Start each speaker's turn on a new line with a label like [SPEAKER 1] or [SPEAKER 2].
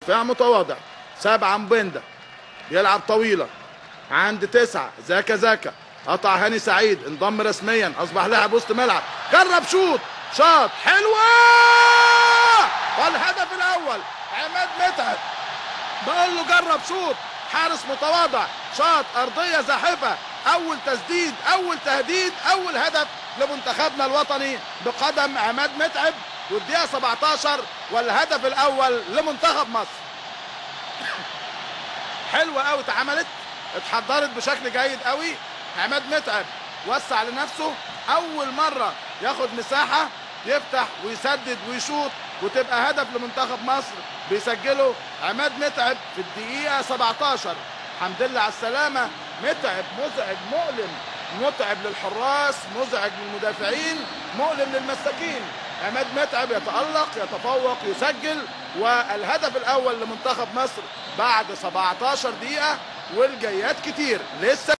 [SPEAKER 1] دفاع متواضع سبعة مبندا يلعب طويلة عند تسعة زكا زكا قطع هاني سعيد انضم رسميا اصبح لاعب وسط ملعب جرب شوط شاط حلوة والهدف الاول عماد متعب بقول له جرب شوط حارس متواضع شاط ارضية زاحفة اول تسديد اول تهديد اول هدف لمنتخبنا الوطني بقدم عماد متعب والدقيقة 17 والهدف الاول لمنتخب مصر حلوة قوي اتعملت اتحضرت بشكل جيد قوي عماد متعب وسع لنفسه اول مرة ياخد مساحة يفتح ويسدد ويشوط وتبقى هدف لمنتخب مصر بيسجله عماد متعب في الدقيقة 17 الحمد لله على السلامة متعب مزعج مؤلم متعب للحراس مزعج للمدافعين مؤلم للمساكين عماد متعب يتألق يتفوق يسجل والهدف الأول لمنتخب مصر بعد 17 دقيقة والجايات كتير لسه